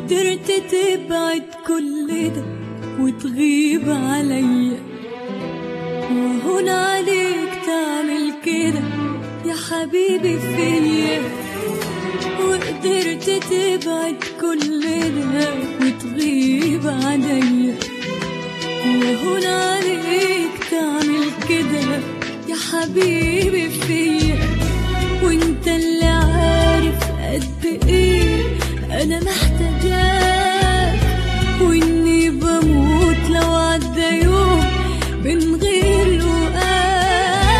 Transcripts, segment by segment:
وقدرت تبعد كل ده وتغيب عليا وهون عليك تعمل كده يا حبيبي فيا وقدرت تبعد كل ده وتغيب عليا وهون عليك تعمل كده يا حبيبي فيا وانت اللي عارف قد ايه انا محتاجاك واني بموت لو عدى يوم من غير لقاك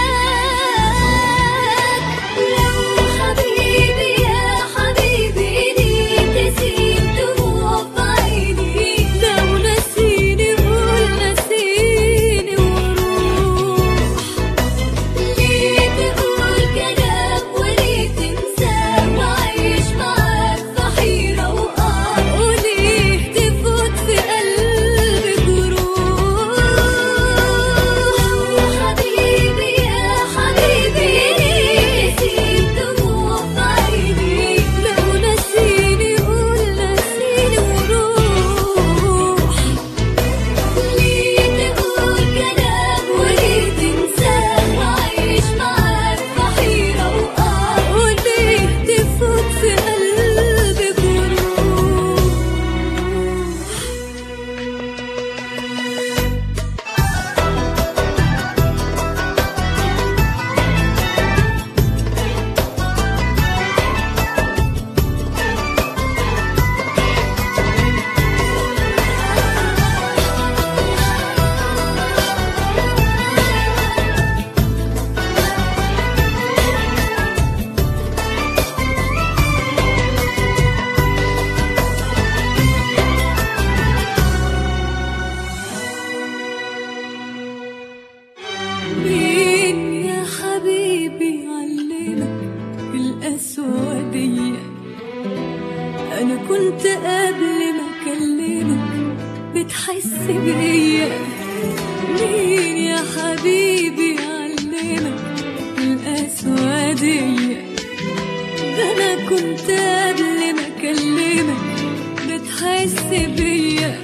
لو حبيبي يا حبيبي ليه تسيب دموع في عيني لو نسيني قول نسيني وروح ليه تقول كلام وليه تنسى وعيش معاك في حيرة وقهر وليه تفوت في قلبي جروح لو حبيبي يا حبيبي ليه تسيب دموع في عيني لو نسيني قول نسيني وروح ليه تقول كلام وليه تنسى وعيش معاك في حيرة وقهر وليه تفوت في قلبي جروح مين يا حبيبي علمك القسوة دي أنا كنت قبل ما أكلمك بتحس بيا مين يا حبيبي علمك القسوة دي ده أنا كنت قبل ما أكلمك بتحس بيا